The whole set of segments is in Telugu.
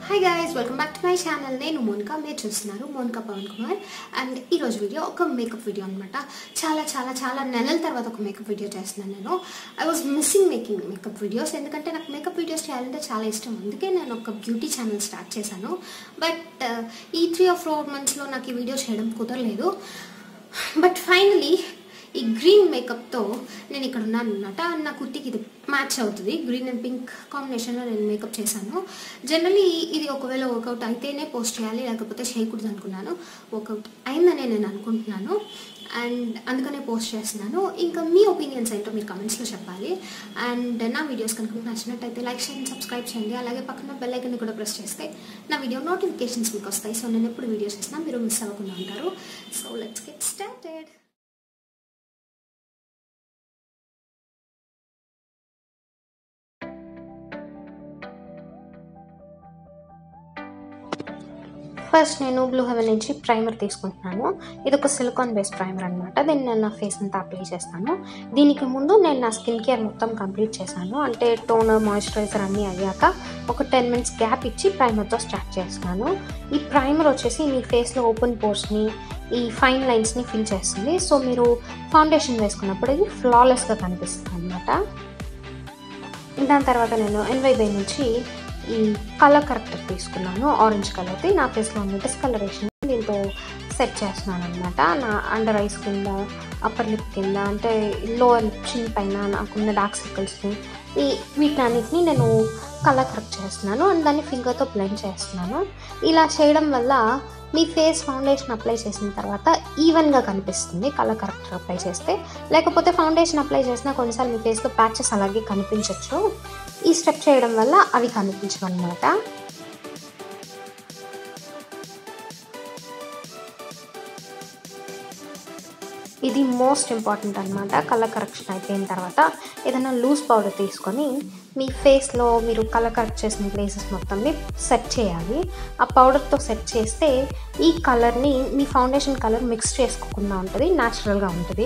Hi guys welcome back to my channel నేను మోనికా మీరు చూస్తున్నారు మోనికా పవన్ కుమార్ అండ్ ఈరోజు వీడియో ఒక మేకప్ వీడియో అనమాట చాలా చాలా చాలా నెలల తర్వాత ఒక మేకప్ వీడియో చేస్తున్నాను నేను I was missing making makeup videos ఎందుకంటే నాకు మేకప్ వీడియోస్ చేయాలంటే చాలా ఇష్టం అందుకే నేను ఒక బ్యూటీ ఛానల్ స్టార్ట్ చేశాను బట్ ఈ త్రీ ఆర్ ఫోర్ మంత్స్లో నాకు ఈ వీడియో చేయడం కుదరలేదు బట్ ఫైనలీ ఈ గ్రీన్ మేకప్తో నేను ఇక్కడ ఉన్నాను అనమాట నా కుర్తికి ఇది మ్యాచ్ అవుతుంది గ్రీన్ అండ్ పింక్ కాంబినేషన్లో నేను మేకప్ చేశాను జనరలీ ఇది ఒకవేళ వర్కౌట్ అయితేనే పోస్ట్ చేయాలి లేకపోతే చేయకూడదు అనుకున్నాను వర్కౌట్ అయిందని నేను అనుకుంటున్నాను అండ్ అందుకనే పోస్ట్ చేస్తున్నాను ఇంకా మీ ఒపీనియన్స్ ఏంటో మీరు కమెంట్స్లో చెప్పాలి అండ్ నా వీడియోస్ కనుక మీకు నచ్చినట్టయితే లైక్ చేయండి సబ్స్క్రైబ్ చేయండి అలాగే పక్కన బెల్ ఐకన్ కూడా ప్రెస్ చేస్తే నా వీడియో నోటిఫికేషన్స్ మీకు వస్తాయి సో నేను ఎప్పుడు వీడియోస్ చేసినా మీరు మిస్ అవ్వకుండా ఉంటారు so let's get started first నేను బ్లూ హెవెన్ నుంచి ప్రైమర్ తీసుకుంటున్నాను ఇది ఒక సిలికాన్ బేస్ ప్రైమర్ అనమాట దీన్ని నేను నా ఫేస్ అంతా అప్లై చేస్తాను దీనికి ముందు నేను నా స్కిన్ కేర్ మొత్తం కంప్లీట్ చేశాను అంటే టోనర్ మాయిశ్చరైజర్ అన్నీ అయ్యాక ఒక టెన్ మినిట్స్ గ్యాప్ ఇచ్చి ప్రైమర్తో స్టార్ట్ చేస్తున్నాను ఈ ప్రైమర్ వచ్చేసి మీ ఫేస్లో ఓపెన్ పోర్స్ని ఈ ఫైన్ లైన్స్ని ఫిల్ చేస్తుంది సో మీరు ఫౌండేషన్ వేసుకున్నప్పుడు ఇది ఫ్లాలెస్గా కనిపిస్తుంది అనమాట దాని తర్వాత నేను ఎన్వైబై నుంచి ఈ కలర్ కరెక్టర్ తీసుకున్నాను ఆరెంజ్ కలర్ది నా ఫేస్లో ఉన్న డిస్కలరేషన్ దీంతో సెట్ చేస్తున్నాను అనమాట నా అండర్ ఐస్ కింద అప్పర్ లిప్ కింద అంటే లోవర్ లిప్ చిన్ పైన నాకున్న డార్క్ సర్కిల్స్ని ఈ వీటన్నిటిని నేను కలర్ కరెక్ట్ చేస్తున్నాను అండ్ దాన్ని ఫింగర్తో బ్లెండ్ చేస్తున్నాను ఇలా చేయడం వల్ల మీ ఫేస్ ఫౌండేషన్ అప్లై చేసిన తర్వాత ఈవెన్గా కనిపిస్తుంది కలర్ కరెక్టర్ అప్లై చేస్తే లేకపోతే ఫౌండేషన్ అప్లై చేసినా కొన్నిసార్లు మీ ఫేస్లో ప్యాచెస్ అలాగే కనిపించవచ్చు ఈ స్టెప్ చేయడం వల్ల అవి కనిపించవు అనమాట ఇది మోస్ట్ ఇంపార్టెంట్ అనమాట కలర్ కరెక్షన్ అయిపోయిన తర్వాత ఏదైనా లూజ్ పౌడర్ తీసుకొని మీ ఫేస్లో మీరు కలర్ కరెక్ట్ చేసిన ప్లేసెస్ మొత్తంని సెట్ చేయాలి ఆ పౌడర్తో సెట్ చేస్తే ఈ కలర్ని మీ ఫౌండేషన్ కలర్ మిక్స్ చేసుకోకుండా ఉంటుంది న్యాచురల్గా ఉంటుంది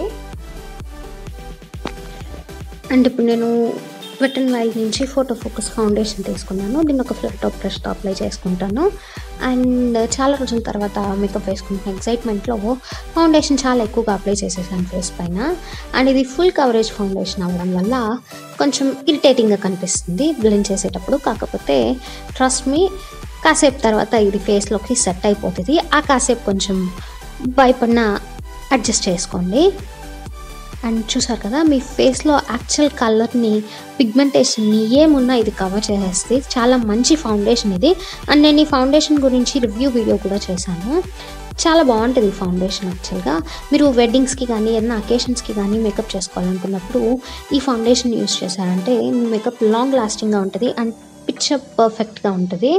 అండ్ ఇప్పుడు నేను వెట్ అండ్ వైల్డ్ నుంచి ఫోటో ఫోకస్ ఫౌండేషన్ తీసుకున్నాను దీన్ని ఒక ఫ్లాట్ టాప్ బ్రష్తో అప్లై చేసుకుంటాను అండ్ చాలా రోజుల తర్వాత మేకప్ వేసుకుంటున్న ఎక్సైట్మెంట్లో ఫౌండేషన్ చాలా ఎక్కువగా అప్లై చేసేసాను ఫేస్ పైన అండ్ ఇది ఫుల్ కవరేజ్ ఫౌండేషన్ అవ్వడం వల్ల కొంచెం ఇరిటేటింగ్గా కనిపిస్తుంది బ్లెండ్ చేసేటప్పుడు కాకపోతే ట్రస్ట్ మీ కాసేపు తర్వాత ఇది ఫేస్లోకి సెట్ అయిపోతుంది ఆ కాసేపు కొంచెం భయపడిన అడ్జస్ట్ చేసుకోండి అండ్ చూసారు కదా మీ ఫేస్లో యాక్చువల్ కలర్ని పిగ్మెంటేషన్ని ఏమున్నా ఇది కవర్ చేసేస్తుంది చాలా మంచి ఫౌండేషన్ ఇది అండ్ నేను ఈ ఫౌండేషన్ గురించి రివ్యూ వీడియో కూడా చేశాను చాలా బాగుంటుంది ఈ ఫౌండేషన్ యాక్చువల్గా మీరు వెడ్డింగ్స్కి కానీ ఏదైనా అకేషన్స్కి కానీ మేకప్ చేసుకోవాలనుకున్నప్పుడు ఈ ఫౌండేషన్ యూస్ చేశారంటే మీ మేకప్ లాంగ్ లాస్టింగ్గా ఉంటుంది అండ్ పిక్చర్ పర్ఫెక్ట్గా ఉంటుంది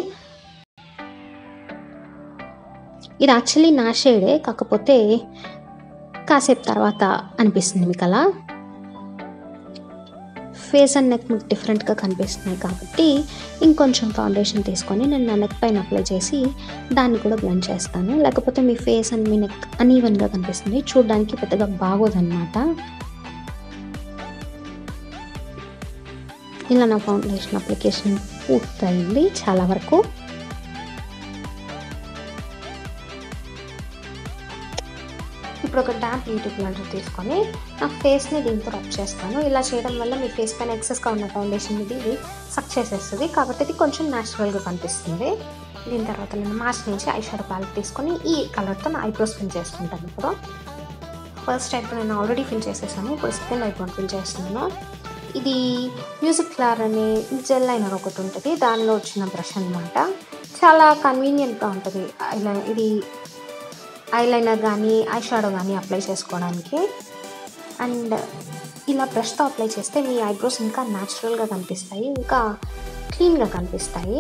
ఇది యాక్చువల్లీ నా షేడే కాకపోతే కాసేపు తర్వాత అనిపిస్తుంది మీకు అలా ఫేస్ అండ్ నెక్ మీకు డిఫరెంట్గా కనిపిస్తున్నాయి కాబట్టి ఇంకొంచెం ఫౌండేషన్ తీసుకొని నేను నా నెక్ పైన అప్లై చేసి దాన్ని కూడా బ్లెండ్ చేస్తాను లేకపోతే మీ ఫేస్ అండ్ మీ నెక్ అన్ఈవెన్గా కనిపిస్తుంది చూడడానికి పెద్దగా బాగోదన్నమాట ఇలా నా ఫౌండేషన్ అప్లికేషన్ పూర్తయింది చాలా వరకు ఇప్పుడు ఒక డ్యాంప్ బ్యూటీ బ్లెండర్ తీసుకొని నా ఫేస్ని దీంతో రబ్ చేస్తాను ఇలా చేయడం వల్ల మీ ఫేస్ పైన ఎక్సెస్గా ఉన్న ఫౌండేషన్ ఇది సక్ చేసేస్తుంది కాబట్టి ఇది కొంచెం న్యాచురల్గా కనిపిస్తుంది దీని తర్వాత నేను మాస్ నుంచి ఐ షాడో ప్యాలెట్ తీసుకొని ఈ కలర్తో నా ఐబ్రోస్ ఫిల్ చేసుకుంటాను ఇప్పుడు ఫస్ట్ ఐబ్రో నేను ఆల్రెడీ ఫిల్ చేసేసాను ఇప్పుడు సెకండ్ ఐబ్రో ఫిల్ చేస్తున్నాను ఇది మ్యూజిక్ క్లార్ అనే జెల్ లైనర్ ఒకటి ఉంటుంది దానిలో వచ్చిన బ్రష్ అనమాట చాలా కన్వీనియంట్గా ఉంటుంది ఇలా ఇది ఐలైనర్ కానీ ఐ షాడో కానీ అప్లై చేసుకోవడానికి అండ్ ఇలా బ్రష్తో అప్లై చేస్తే మీ ఐబ్రోస్ ఇంకా న్యాచురల్గా కనిపిస్తాయి ఇంకా క్లీన్గా కనిపిస్తాయి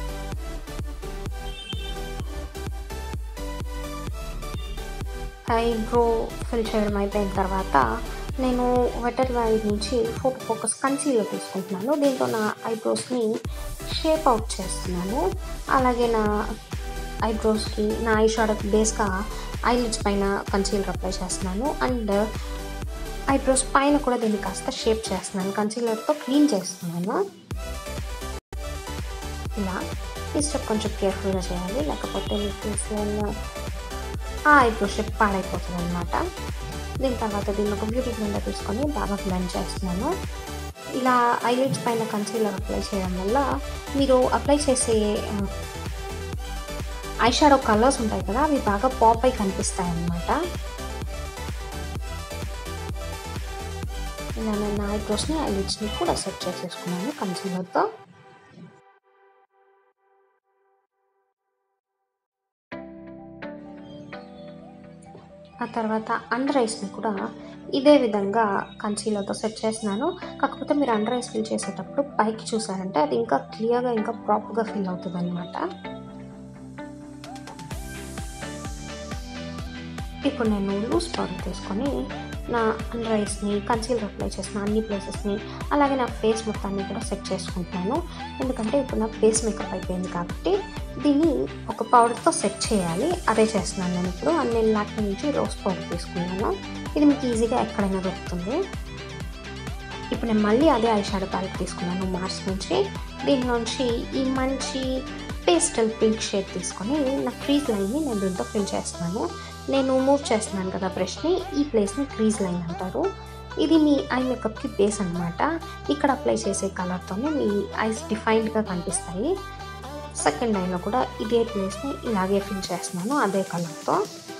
ఐబ్రో ఫిల్ చేయడం అయిపోయిన తర్వాత నేను వెటర్ వైడ్ నుంచి ఫోటో ఫోకస్ కన్సీలర్ తీసుకుంటున్నాను దీంతో నా ఐబ్రోస్ని షేప్ అవుట్ చేస్తున్నాను అలాగే నా ఐబ్రోస్కి నా ఐ షాడోకి బేస్గా ఐలిడ్స్ పైన కన్సీలర్ అప్లై చేస్తున్నాను అండ్ ఐబ్రోస్ పైన కూడా దీన్ని కాస్త షేప్ చేస్తున్నాను కన్సీలర్తో క్లీన్ చేస్తున్నాను ఇలా ఈ స్టెప్ కొంచెం కేర్ఫుల్గా చేయాలి లేకపోతే మీ ఫేస్లో ఆ ఐబ్రో షేప్ పాడైపోతుంది అనమాట దీని తర్వాత దీన్ని ఒక బ్యూటీ బ్లెండర్ తీసుకొని బాగా బ్లెండ్ చేస్తున్నాను ఇలా ఐలైట్స్ పైన కన్సీలర్ అప్లై చేయడం వల్ల మీరు అప్లై చేసే ఐ షాడో కలర్స్ ఉంటాయి కదా అవి బాగా పాప్ అయి కనిపిస్తాయి అన్నమాట ఇలా నేను ఐబ్రోస్ని ఐలిడ్స్ని కూడా సెట్ చేసేసుకున్నాను కన్సీలర్తో ఆ తర్వాత అండర్ ఐస్ని కూడా ఇదే విధంగా కన్సీలర్తో సెట్ చేస్తున్నాను కాకపోతే మీరు అండర్ ఐస్ ఫిల్ చేసేటప్పుడు పైకి చూసారంటే అది ఇంకా క్లియర్గా ఇంకా ప్రాపర్గా ఫీల్ అవుతుంది అనమాట ఇప్పుడు నేను లూజ్ పౌడర్ తీసుకొని నా అండర్ ఐస్ని కన్సీలర్ అప్లై చేసిన అన్ని ప్లేసెస్ని అలాగే నా ఫేస్ మొత్తాన్ని కూడా సెట్ చేసుకుంటున్నాను ఎందుకంటే ఇప్పుడు నా ఫేస్ మేకప్ అయిపోయింది కాబట్టి దీన్ని ఒక పౌడర్తో సెట్ చేయాలి అదే చేస్తున్నాను నేను ఇప్పుడు అండ్ నేను లాక్మీ నుంచి రోజ్ పౌడర్ తీసుకున్నాను ఇది మీకు ఈజీగా ఎక్కడైనా దొరుకుతుంది ఇప్పుడు నేను మళ్ళీ అదే ఐ షాడో ప్యాలెట్ తీసుకున్నాను మార్చ్ నుంచి దీనిలోంచి ఈ మంచి పేస్టల్ పింక్ షేడ్ తీసుకొని నా క్రీజ్ లైన్ని నేను దీంతో ఫిల్ చేస్తున్నాను నేను మూవ్ చేస్తున్నాను కదా బ్రష్ని ఈ ప్లేస్ని క్రీజ్ లైన్ అంటారు ఇది మీ ఐ మేకప్కి బేస్ అనమాట ఇక్కడ అప్లై చేసే కలర్తోనే మీ ఐస్ డిఫైన్డ్గా కనిపిస్తాయి సెకండ్ ఐలో కూడా ఇదే ప్లేస్ని ఇలాగే ఫిల్ చేస్తున్నాను అదే కలర్తో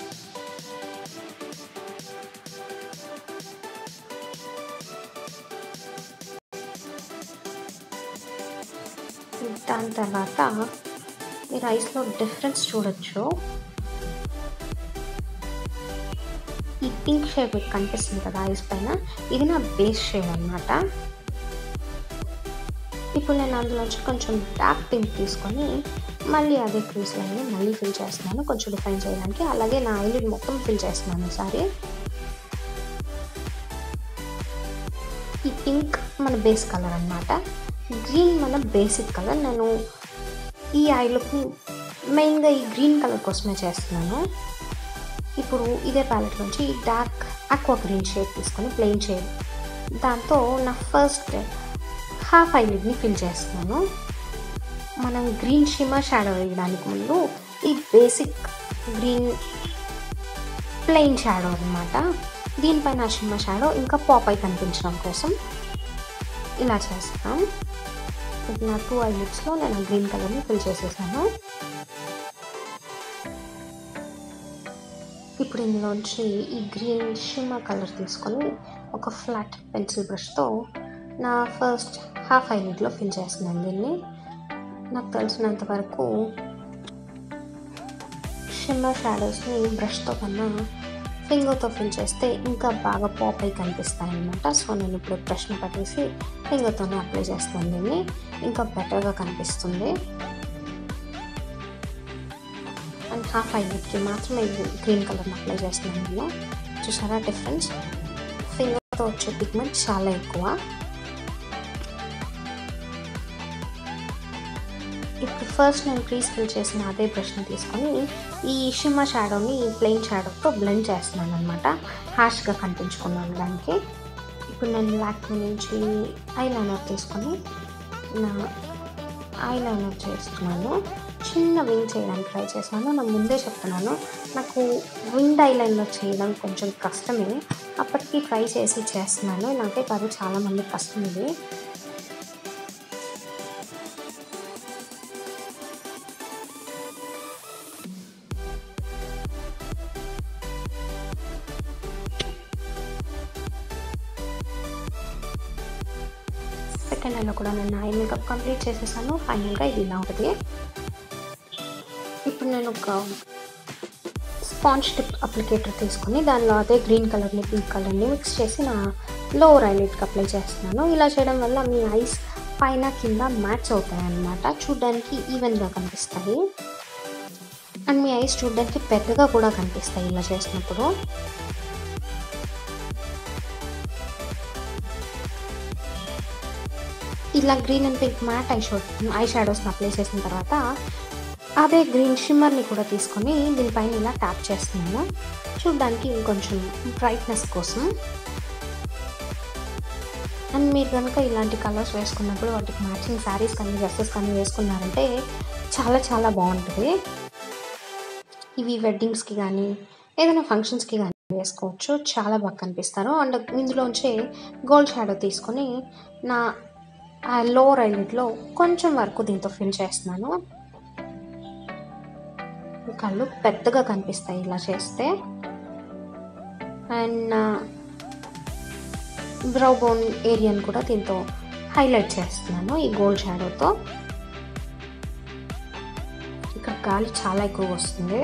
దాని తర్వాత మీరు ఐస్లో డిఫరెన్స్ చూడొచ్చు ఈ పింక్ షేడ్ మీకు కనిపిస్తుంది కదా ఐస్ పైన ఇది నా బేస్ షేడ్ అనమాట ఇప్పుడు నేను అందులోంచి కొంచెం డార్క్ పింక్ తీసుకొని మళ్ళీ అదే క్రీస్ లైన్ని మళ్ళీ ఫిల్ చేస్తున్నాను కొంచెం డిఫైన్ చేయడానికి అలాగే నా ఐలిడ్ మొత్తం ఫిల్ చేస్తున్నాను ఈసారి ఈ పింక్ మన బేస్ కలర్ అనమాట గ్రీన్ మన బేసిక్ కలర్ నేను ఈ ఐ లుక్ని మెయిన్గా ఈ గ్రీన్ కలర్ కోసమే చేస్తున్నాను ఇప్పుడు ఇదే ప్యాలెట్ నుంచి డార్క్ అక్వా గ్రీన్ షేడ్ తీసుకొని ప్లెయిన్ షేడ్ దాంతో నా ఫస్ట్ హాఫ్ ఐలిడ్ని ఫిల్ చేస్తున్నాను మనం గ్రీన్ షిమర్ షాడో వేయడానికి ముందు ఈ బేసిక్ గ్రీన్ ప్లెయిన్ షాడో అనమాట దీనిపైన షిమ్మర్ షాడో ఇంకా పాప్ అయి కనిపించడం కోసం ఇలా చేస్తాం నా టూ ఐలిడ్స్లో నేను గ్రీన్ కలర్ని ఫిల్ చేసేసాను ఇప్పుడు ఇందులోంచి ఈ గ్రీన్ షిమ్మర్ కలర్ తీసుకొని ఒక ఫ్లాట్ పెన్సిల్ బ్రష్తో నా ఫస్ట్ హాఫ్ ఐలిడ్లో ఫిల్ చేస్తున్నాను దీన్ని నాకు తెలిసినంత వరకు షిమ్మర్ షాడోస్ని బ్రష్తో కన్నా ఫింగర్తో ఫిల్ చేస్తే ఇంకా బాగా పాప్ అయి కనిపిస్తాయి అనమాట సో నేను ఇప్పుడు బ్రష్ని పట్టేసి ఫింగర్తోనే అప్లై చేస్తాను దీన్ని ఇంకా బెటర్గా కనిపిస్తుంది అండ్ హాఫ్ ఐలిడ్కి మాత్రమే గ్రీన్ కలర్ని అప్లై చేస్తున్నాను నేను చూసారా డిఫరెన్స్ ఫింగర్తో వచ్చే పిగ్మెంట్ చాలా ఎక్కువ ఇప్పుడు ఫస్ట్ నేను క్రీజ్ ఫిల్ చేసిన అదే బ్రష్ని తీసుకొని ఈ షిమ్మా షాడోని ప్లెయిన్ షాడోతో బ్లెండ్ చేస్తున్నాను అనమాట హార్ష్గా కనిపించుకున్నాను దానికి ఇప్పుడు నేను లాక్మీ నుంచి ఐ లైనర్ తీసుకొని నా ఐ లైనర్ చేస్తున్నాను చిన్న వింగ్ చేయడానికి ట్రై చేశాను నేను ముందే చెప్తున్నాను నాకు విండ్ ఐ లైనర్ చేయడం కొంచెం కష్టమే అప్పటికి ట్రై చేసి చేస్తున్నాను నాకే కాదు చాలామంది కష్టం ఇది సెకండ్ ఐలో కూడా నేను ఐ మేకప్ కంప్లీట్ చేసేసాను ఫైనల్గా ఇది ఇలా ఉంటుంది ఇప్పుడు నేను ఒక స్పాంజ్ టిప్ అప్లికేటర్ తీసుకొని దానిలో అదే గ్రీన్ కలర్ని పింక్ కలర్ని మిక్స్ చేసి నా లోవర్ ఐలైట్కి అప్లై చేస్తున్నాను ఇలా చేయడం వల్ల మీ ఐస్ పైన కింద మ్యాచ్ అవుతాయి అన్నమాట చూడడానికి ఈవెన్గా కనిపిస్తాయి అండ్ మీ ఐస్ చూడడానికి పెద్దగా కూడా కనిపిస్తాయి ఇలా చేసినప్పుడు ఇలా green and pink matte eye show eye షాడోస్ని అప్లై చేసిన తర్వాత అదే గ్రీన్ షిమ్మర్ని కూడా తీసుకొని దీనిపైన ఇలా ట్యాప్ చేస్తున్నాను చూడడానికి ఇంకొంచెం బ్రైట్నెస్ కోసం అండ్ మీరు కనుక ఇలాంటి కలర్స్ వేసుకున్నప్పుడు వాటికి మ్యాచింగ్ శారీస్ కానీ డ్రెస్సెస్ కానీ వేసుకున్నారంటే చాలా చాలా బాగుంటుంది ఇవి వెడ్డింగ్స్కి కానీ ఏదైనా ఫంక్షన్స్కి కానీ వేసుకోవచ్చు చాలా బాగా కనిపిస్తారు అండ్ ఇందులోంచి గోల్డ్ షాడో తీసుకొని నా ఆ లోవర్ ఐలిడ్లో కొంచెం వరకు దీంతో ఫిల్ చేస్తున్నాను కళ్ళు పెద్దగా కనిపిస్తాయి ఇలా చేస్తే అండ్ బ్రౌ బోన్ ఏరియాని కూడా దీంతో హైలైట్ చేస్తున్నాను ఈ గోల్డ్ షాడోతో ఇక్కడ గాలి చాలా ఎక్కువ వస్తుంది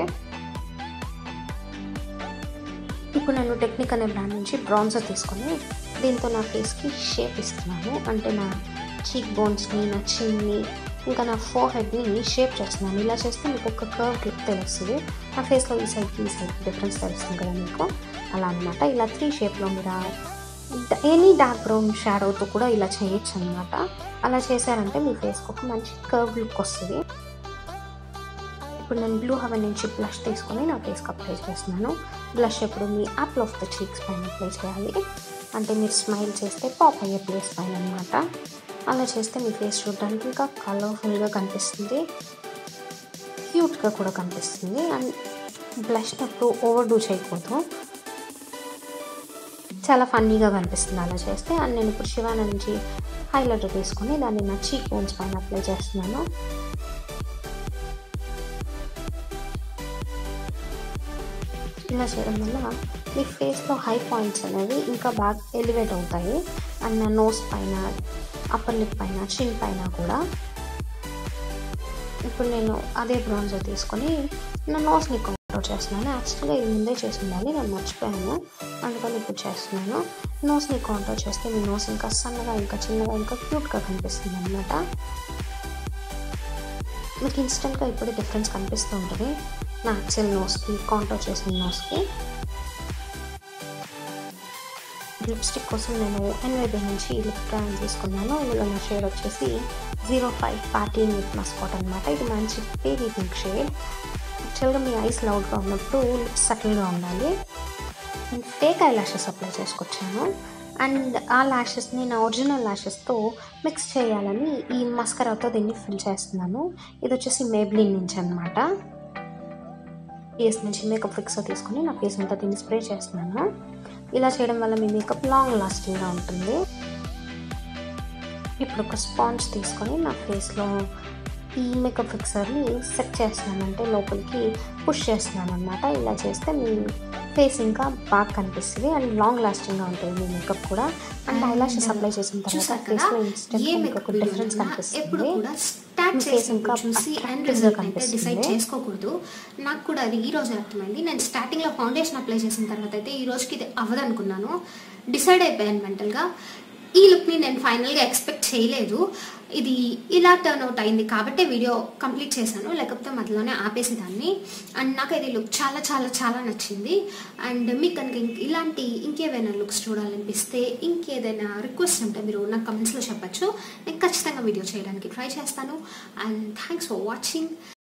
ఇప్పుడు నేను టెక్నిక్ అనే బ్రాండ్ నుంచి బ్రాన్జర్ తీసుకొని దీంతో నా ఫేస్కి షేప్ ఇస్తున్నాను అంటే నా చీక్ బోన్స్ని నా చిన్ని ఇంకా నా ఫోర్ హెడ్ని షేప్ చేస్తున్నాను ఇలా చేస్తే మీకు ఒక కర్వ్ లుక్ తెలుస్తుంది నా ఫేస్లో ఈ సైడ్కి ఈ సైడ్కి డిఫరెన్స్ తెలుస్తుంది కదా మీకు అలా అనమాట ఇలా త్రీ షేప్లో మీరు ఎనీ డార్క్ బ్రౌన్ షాడోతో కూడా ఇలా చేయొచ్చు అనమాట అలా చేశారంటే మీ ఫేస్కి ఒక మంచి కర్వ్ లుక్ వస్తుంది ఇప్పుడు నేను బ్లూ హెవెన్ నుంచి బ్లష్ తీసుకొని నా ఫేస్కి అప్లై చేస్తున్నాను బ్లష్ ఎప్పుడు మీ యాప్ల్ ఆఫ్ ద చీక్స్ పైన అప్లై చేయాలి అంటే మీరు స్మైల్ చేస్తే పాప్ అయ్యే ప్లేస్ పైన అనమాట అలా చేస్తే మీ ఫేస్ చూడడానికి ఇంకా కలర్ఫుల్గా కనిపిస్తుంది క్యూట్గా కూడా కనిపిస్తుంది అండ్ బ్లష్ అప్పుడు ఓవర్ డూ చేయకూడదు చాలా ఫన్నీగా కనిపిస్తుంది అలా చేస్తే అండ్ నేను ఇప్పుడు శివాన నుంచి హైలైటర్ తీసుకొని దాన్ని నా చీక్ బోన్స్ పైన అప్లై చేస్తున్నాను ఇలా చేయడం వల్ల మీ ఫేస్లో హై పాయింట్స్ అనేవి ఇంకా బాగా ఎలివేట్ అవుతాయి అండ్ నా నోస్ పైన అప్పర్ లిప్ పైన చిన్ పైన కూడా ఇప్పుడు నేను అదే బ్రౌన్జర్ తీసుకొని నా నోస్ని కౌంటర్ చేస్తున్నాను యాక్చువల్గా ఇది ముందే చేసి ఉండాలి నేను మర్చిపోయాను అందుకని ఇప్పుడు చేస్తున్నాను నోస్ని కౌంటర్ చేస్తే మీ నోస్ ఇంకా సన్నగా ఇంకా చిన్నగా ఇంకా క్యూట్గా కనిపిస్తుంది అనమాట మీకు ఇన్స్టెంట్గా ఇప్పుడు డిఫరెన్స్ కనిపిస్తూ ఉంటుంది నా యాక్చువల్ నోస్కి కౌంటర్ చేసిన నోస్కి లిప్స్టిక్ కోసం నేను ఎన్వైబీ నుంచి లిప్ బ్రాండ్ తీసుకున్నాను ఇందులో నా షేడ్ వచ్చేసి zero five party lip mascot అనమాట ఇది మంచి బేబీ పింక్ షేడ్ యాక్చువల్గా మీ ఐస్ లౌడ్గా ఉన్నప్పుడు లిప్స్ సటిల్గా ఉండాలి నేను ఫేక్ ఐ ల్యాషెస్ అప్లై చేసుకొచ్చాను అండ్ ఆ ల్యాషెస్ని నా ఒరిజినల్ ల్యాషెస్తో మిక్స్ చేయాలని ఈ మస్కరాతో దీన్ని ఫిల్ చేస్తున్నాను ఇది వచ్చేసి మేబ్లిన్ నుంచి అనమాట ఫేస్ నుంచి మేకప్ ఫిక్సర్ తీసుకొని నా ఫేస్ అంతా దీన్ని స్ప్రే చేస్తున్నాను ఇలా చేయడం వల్ల మీ మేకప్ లాంగ్ లాస్టింగ్గా ఉంటుంది ఇప్పుడు ఒక స్పాంజ్ తీసుకొని నా ఫేస్లో ఈ మేకప్ ఫిక్సర్ని సెట్ చేస్తున్నాను అంటే లోపలికి పుష్ చేస్తున్నాను అనమాట ఇలా చేస్తే మీ ఫేస్ ఇంకా బాగా కనిపిస్తుంది అండ్ లాంగ్ లాస్టింగ్గా ఉంటుంది మీ మేకప్ కూడా అండ్ ఐలాషెస్ అప్లై చేసిన తర్వాత చూసారు కదా ఫేస్లో ఇన్స్టెంట్ ఏ మీకు మేకప్ ఒక డిఫరెన్స్ ఎప్పుడు కనిపిస్తుంది కూడా స్టార్ట్ మీ face ఇంకా చేసినప్పుడు చూసి అండ్ attractive గా రిజల్ట్ అయితే కనిపిస్తుంది. డిసైడ్ చేసుకోకూడదు నాకు కూడా అది ఈ రోజు అర్థమైంది నేను స్టార్టింగ్ లో ఫౌండేషన్ అప్లై చేసిన తర్వాత అయితే ఈ రోజుకి ఇది అవ్వదు అనుకున్నాను డిసైడ్ అయిపోయాను మెంటల్ గా ఈ లుక్ ని నేను ఫైనల్ గా ఎక్స్పెక్ట్ చేయలేదు ఇది ఇలా టర్న్ అవుట్ అయింది కాబట్టి వీడియో కంప్లీట్ చేశాను లేకపోతే మధ్యలోనే ఆపేసేదాన్ని అండ్ నాకు ఇది లుక్ చాలా చాలా చాలా నచ్చింది అండ్ మీకు కనుక ఇంక ఇలాంటి ఇంకేమైనా లుక్స్ చూడాలనిపిస్తే ఇంకేదైనా రిక్వెస్ట్ ఉంటే మీరు నాకు కమెంట్స్లో చెప్పచ్చు నేను ఖచ్చితంగా వీడియో చేయడానికి ట్రై చేస్తాను అండ్ థ్యాంక్స్ ఫర్ వాచింగ్